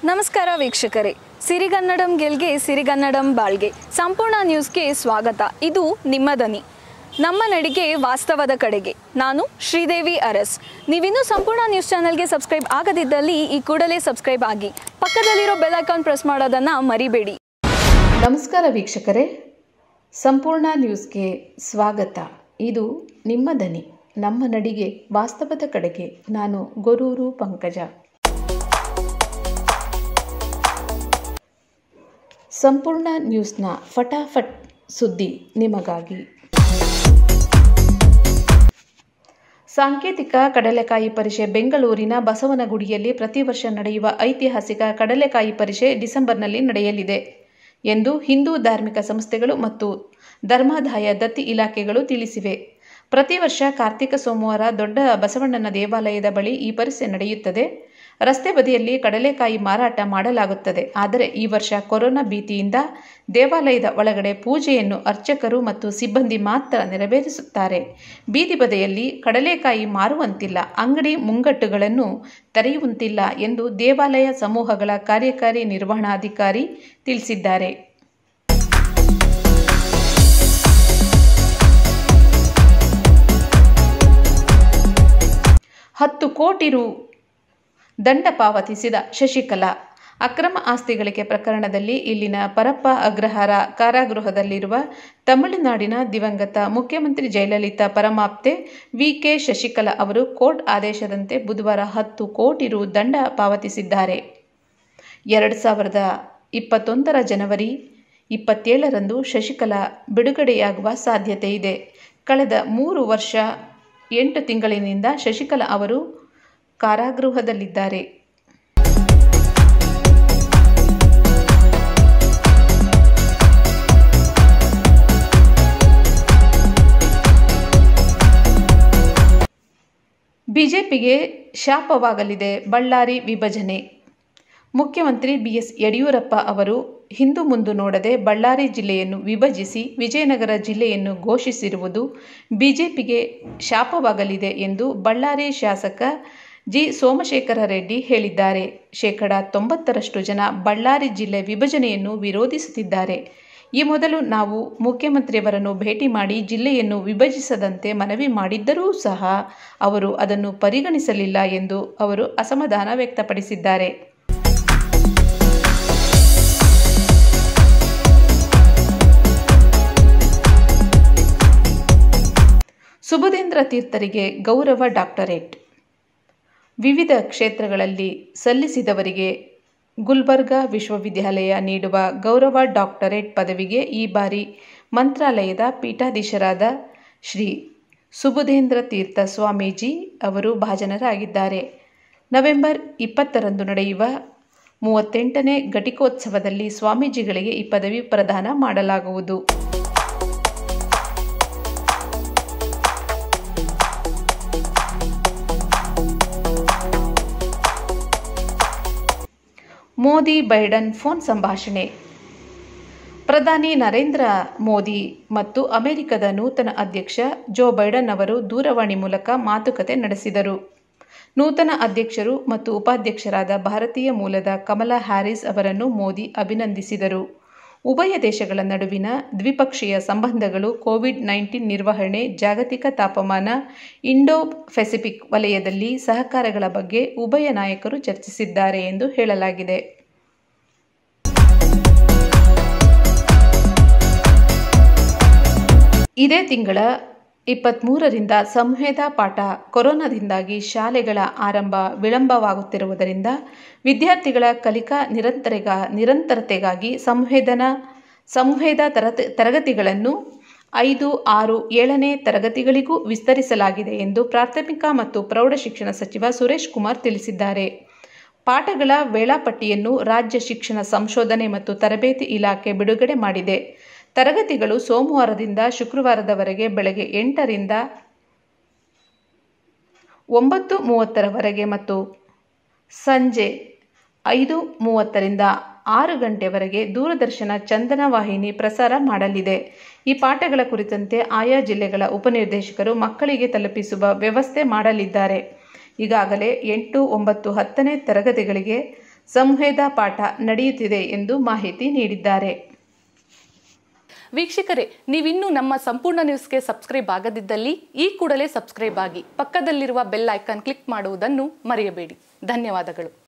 ನಮಸ್ಕಾರ ವೀಕ್ಷಕರೇ ಸಿರಿಗನ್ನಡಂ ಗೆಲ್ಗೆ ಸಿರಿಗನ್ನಡಂ ಬಾಳ್ಗೆ ಸಂಪೂರ್ಣ ನ್ಯೂಸ್ಗೆ ಸ್ವಾಗತ ಇದು ನಿಮ್ಮ ದನಿ ನಮ್ಮ ನಡಿಗೆ ವಾಸ್ತವದ ಕಡೆಗೆ ನಾನು ಶ್ರೀದೇವಿ ಅರಸ್ ನೀವಿನ್ನೂ ಸಂಪೂರ್ಣ ನ್ಯೂಸ್ ಚಾನೆಲ್ಗೆ ಸಬ್ಸ್ಕ್ರೈಬ್ ಆಗದಿದ್ದಲ್ಲಿ ಈ ಕೂಡಲೇ ಸಬ್ಸ್ಕ್ರೈಬ್ ಆಗಿ ಪಕ್ಕದಲ್ಲಿರೋ ಬೆಲ್ ಐಕಾನ್ ಪ್ರೆಸ್ ಮಾಡೋದನ್ನು ಮರಿಬೇಡಿ ನಮಸ್ಕಾರ ವೀಕ್ಷಕರೇ ಸಂಪೂರ್ಣ ನ್ಯೂಸ್ಗೆ ಸ್ವಾಗತ ಇದು ನಿಮ್ಮ ದನಿ ನಮ್ಮ ನಡಿಗೆ ವಾಸ್ತವದ ಕಡೆಗೆ ನಾನು ಗೊರೂರು ಪಂಕಜ ಸಂಪೂರ್ಣ ನ್ಯೂಸ್ನ ಫಟಾಫಟ್ ಸುದ್ದಿ ನಿಮಗಾಗಿ ಸಾಂಕೇತಿಕ ಕಡಲೆಕಾಯಿ ಪರಿಷೆ ಬೆಂಗಳೂರಿನ ಬಸವನಗುಡಿಯಲ್ಲಿ ಪ್ರತಿ ವರ್ಷ ನಡೆಯುವ ಐತಿಹಾಸಿಕ ಕಡಲೆಕಾಯಿ ಪರಿಷೆ ಡಿಸೆಂಬರ್ನಲ್ಲಿ ನಡೆಯಲಿದೆ ಎಂದು ಹಿಂದೂ ಧಾರ್ಮಿಕ ಸಂಸ್ಥೆಗಳು ಮತ್ತು ಧರ್ಮಾದಾಯ ದತ್ತಿ ಇಲಾಖೆಗಳು ತಿಳಿಸಿವೆ ಪ್ರತಿ ವರ್ಷ ಕಾರ್ತಿಕ ಸೋಮವಾರ ದೊಡ್ಡ ಬಸವಣ್ಣನ ದೇವಾಲಯದ ಬಳಿ ಈ ಪರಿಷೆ ನಡೆಯುತ್ತದೆ ರಸ್ತೆ ಬದಿಯಲ್ಲಿ ಕಡಲೆಕಾಯಿ ಮಾರಾಟ ಮಾಡಲಾಗುತ್ತದೆ ಆದರೆ ಈ ವರ್ಷ ಕೊರೋನಾ ಭೀತಿಯಿಂದ ದೇವಾಲಯದ ಒಳಗಡೆ ಪೂಜೆಯನ್ನು ಅರ್ಚಕರು ಮತ್ತು ಸಿಬ್ಬಂದಿ ಮಾತ್ರ ನೆರವೇರಿಸುತ್ತಾರೆ ಬೀದಿ ಬದಿಯಲ್ಲಿ ಕಡಲೆಕಾಯಿ ಮಾರುವಂತಿಲ್ಲ ಅಂಗಡಿ ಮುಂಗಟ್ಟುಗಳನ್ನು ತೆರೆಯುವಂತಿಲ್ಲ ಎಂದು ದೇವಾಲಯ ಸಮೂಹಗಳ ಕಾರ್ಯಕಾರಿ ನಿರ್ವಹಣಾಧಿಕಾರಿ ತಿಳಿಸಿದ್ದಾರೆ ಹತ್ತು ಕೋಟಿ ರು ದಂಡ ಪಾವತಿಸಿದ ಶಶಿಕಲಾ ಅಕ್ರಮ ಆಸ್ತಿಗಳಿಕೆ ಪ್ರಕರಣದಲ್ಲಿ ಇಲ್ಲಿನ ಪರಪ್ಪ ಅಗ್ರಹಾರ ಕಾರಾಗೃಹದಲ್ಲಿರುವ ತಮಿಳುನಾಡಿನ ದಿವಂಗತ ಮುಖ್ಯಮಂತ್ರಿ ಜಯಲಲಿತಾ ಪರಮಾಪ್ತೆ ವಿಕೆ ಶಶಿಕಲಾ ಅವರು ಕೋರ್ಟ್ ಆದೇಶದಂತೆ ಬುಧವಾರ ಹತ್ತು ಕೋಟಿ ರು ದಂಡ ಪಾವತಿಸಿದ್ದಾರೆ ಎರಡು ಸಾವಿರದ ಇಪ್ಪತ್ತೊಂದರ ಜನವರಿ ಇಪ್ಪತ್ತೇಳರಂದು ಶಶಿಕಲಾ ಬಿಡುಗಡೆಯಾಗುವ ಸಾಧ್ಯತೆ ಇದೆ ಕಳೆದ ಮೂರು ವರ್ಷ ಎಂಟು ತಿಂಗಳಿನಿಂದ ಶಶಿಕಲಾ ಅವರು ಕಾರಾಗೃಹದಲ್ಲಿದ್ದಾರೆ ಬಿಜೆಪಿಗೆ ಶಾಪವಾಗಲಿದೆ ಬಳ್ಳಾರಿ ವಿಭಜನೆ ಮುಖ್ಯಮಂತ್ರಿ ಬಿಎಸ್ ಯಡಿಯೂರಪ್ಪ ಅವರು ಹಿಂದು ಮುಂದು ನೋಡದೆ ಬಳ್ಳಾರಿ ಜಿಲ್ಲೆಯನ್ನು ವಿಭಜಿಸಿ ವಿಜಯನಗರ ಜಿಲ್ಲೆಯನ್ನು ಘೋಷಿಸಿರುವುದು ಬಿಜೆಪಿಗೆ ಶಾಪವಾಗಲಿದೆ ಎಂದು ಬಳ್ಳಾರಿ ಶಾಸಕ ಜಿ ಸೋಮಶೇಖರ ರೆಡ್ಡಿ ಹೇಳಿದ್ದಾರೆ ಶೇಕಡ ತೊಂಬತ್ತರಷ್ಟು ಜನ ಬಳ್ಳಾರಿ ಜಿಲ್ಲೆ ವಿಭಜನೆಯನ್ನು ವಿರೋಧಿಸುತ್ತಿದ್ದಾರೆ ಈ ಮೊದಲು ನಾವು ಮುಖ್ಯಮಂತ್ರಿಯವರನ್ನು ಭೇಟಿ ಮಾಡಿ ಜಿಲ್ಲೆಯನ್ನು ವಿಭಜಿಸದಂತೆ ಮನವಿ ಮಾಡಿದ್ದರೂ ಸಹ ಅವರು ಅದನ್ನು ಪರಿಗಣಿಸಲಿಲ್ಲ ಎಂದು ಅವರು ಅಸಮಾಧಾನ ವ್ಯಕ್ತಪಡಿಸಿದ್ದಾರೆ ಸುಬುಧೇಂದ್ರ ತೀರ್ಥರಿಗೆ ಗೌರವ ಡಾಕ್ಟರೇಟ್ ವಿವಿಧ ಕ್ಷೇತ್ರಗಳಲ್ಲಿ ಸಲ್ಲಿಸಿದವರಿಗೆ ಗುಲ್ಬರ್ಗಾ ವಿಶ್ವವಿದ್ಯಾಲಯ ನೀಡುವ ಗೌರವ ಡಾಕ್ಟರೇಟ್ ಪದವಿಗೆ ಈ ಬಾರಿ ಮಂತ್ರಾಲಯದ ಪೀಠಾಧೀಶರಾದ ಶ್ರೀ ಸುಬುಧೇಂದ್ರ ತೀರ್ಥ ಸ್ವಾಮೀಜಿ ಅವರು ಭಾಜನರಾಗಿದ್ದಾರೆ ನವೆಂಬರ್ ಇಪ್ಪತ್ತರಂದು ನಡೆಯುವ ಮೂವತ್ತೆಂಟನೇ ಘಟಿಕೋತ್ಸವದಲ್ಲಿ ಸ್ವಾಮೀಜಿಗಳಿಗೆ ಈ ಪದವಿ ಪ್ರದಾನ ಮಾಡಲಾಗುವುದು ಮೋದಿ ಬೈಡನ್ ಫೋನ್ ಸಂಭಾಷಣೆ ಪ್ರಧಾನಿ ನರೇಂದ್ರ ಮೋದಿ ಮತ್ತು ಅಮೆರಿಕದ ನೂತನ ಅಧ್ಯಕ್ಷ ಜೋ ಬೈಡನ್ ಅವರು ದೂರವಾಣಿ ಮೂಲಕ ಮಾತುಕತೆ ನಡೆಸಿದರು ನೂತನ ಅಧ್ಯಕ್ಷರು ಮತ್ತು ಉಪಾಧ್ಯಕ್ಷರಾದ ಭಾರತೀಯ ಮೂಲದ ಕಮಲಾ ಹ್ಯಾರಿಸ್ ಅವರನ್ನು ಮೋದಿ ಅಭಿನಂದಿಸಿದರು ಉಭಯ ದೇಶಗಳ ನಡುವಿನ ದ್ವಿಪಕ್ಷೀಯ ಸಂಬಂಧಗಳು ಕೋವಿಡ್ ನೈನ್ಟೀನ್ ನಿರ್ವಹಣೆ ಜಾಗತಿಕ ತಾಪಮಾನ ಇಂಡೋ ಪೆಸಿಫಿಕ್ ವಲಯದಲ್ಲಿ ಸಹಕಾರಗಳ ಬಗ್ಗೆ ಉಭಯ ನಾಯಕರು ಚರ್ಚಿಸಿದ್ದಾರೆ ಎಂದು ಹೇಳಲಾಗಿದೆ ಇದೇ ತಿಂಗಳ ಇಪ್ಪತ್ತ್ಮೂರರಿಂದ ಸಂವೇದ ಪಾಠ ಕೊರೋನಾದಿಂದಾಗಿ ಶಾಲೆಗಳ ಆರಂಭ ವಿಳಂಬವಾಗುತ್ತಿರುವುದರಿಂದ ವಿದ್ಯಾರ್ಥಿಗಳ ಕಲಿಕಾ ನಿರಂತರೆಗಾ ನಿರಂತರತೆಗಾಗಿ ಸಂವೇದನ ಸಂವೇದ ತರತ ತರಗತಿಗಳನ್ನು ಐದು ಆರು ಏಳನೇ ತರಗತಿಗಳಿಗೂ ವಿಸ್ತರಿಸಲಾಗಿದೆ ಎಂದು ಪ್ರಾಥಮಿಕ ಮತ್ತು ಪ್ರೌಢಶಿಕ್ಷಣ ಸಚಿವ ಸುರೇಶ್ ಕುಮಾರ್ ತಿಳಿಸಿದ್ದಾರೆ ಪಾಠಗಳ ವೇಳಾಪಟ್ಟಿಯನ್ನು ರಾಜ್ಯ ಶಿಕ್ಷಣ ಸಂಶೋಧನೆ ಮತ್ತು ತರಬೇತಿ ಇಲಾಖೆ ಬಿಡುಗಡೆ ಮಾಡಿದೆ ತರಗತಿಗಳು ಸೋಮವಾರದಿಂದ ಶುಕ್ರವಾರದವರೆಗೆ ಬೆಳಗ್ಗೆ ಎಂಟರಿಂದ ಒಂಬತ್ತು ಮೂವತ್ತರವರೆಗೆ ಮತ್ತು ಸಂಜೆ ಐದು ಮೂವತ್ತರಿಂದ ಆರು ಗಂಟೆವರೆಗೆ ದೂರದರ್ಶನ ಚಂದನ ವಾಹಿನಿ ಪ್ರಸಾರ ಮಾಡಲಿದೆ ಈ ಪಾಠಗಳ ಕುರಿತಂತೆ ಆಯಾ ಜಿಲ್ಲೆಗಳ ಉಪನಿರ್ದೇಶಕರು ಮಕ್ಕಳಿಗೆ ತಲುಪಿಸುವ ವ್ಯವಸ್ಥೆ ಮಾಡಲಿದ್ದಾರೆ ಈಗಾಗಲೇ ಎಂಟು ಒಂಬತ್ತು ಹತ್ತನೇ ತರಗತಿಗಳಿಗೆ ಸಂವೇದ ಪಾಠ ನಡೆಯುತ್ತಿದೆ ಎಂದು ಮಾಹಿತಿ ನೀಡಿದ್ದಾರೆ ವೀಕ್ಷಕರೇ ನೀವಿನ್ನೂ ನಮ್ಮ ಸಂಪೂರ್ಣ ನ್ಯೂಸ್ಗೆ ಸಬ್ಸ್ಕ್ರೈಬ್ ಆಗದಿದ್ದಲ್ಲಿ ಈ ಕೂಡಲೇ ಸಬ್ಸ್ಕ್ರೈಬ್ ಆಗಿ ಪಕ್ಕದಲ್ಲಿರುವ ಬೆಲ್ ಐಕಾನ್ ಕ್ಲಿಕ್ ಮಾಡುವುದನ್ನು ಮರೆಯಬೇಡಿ ಧನ್ಯವಾದಗಳು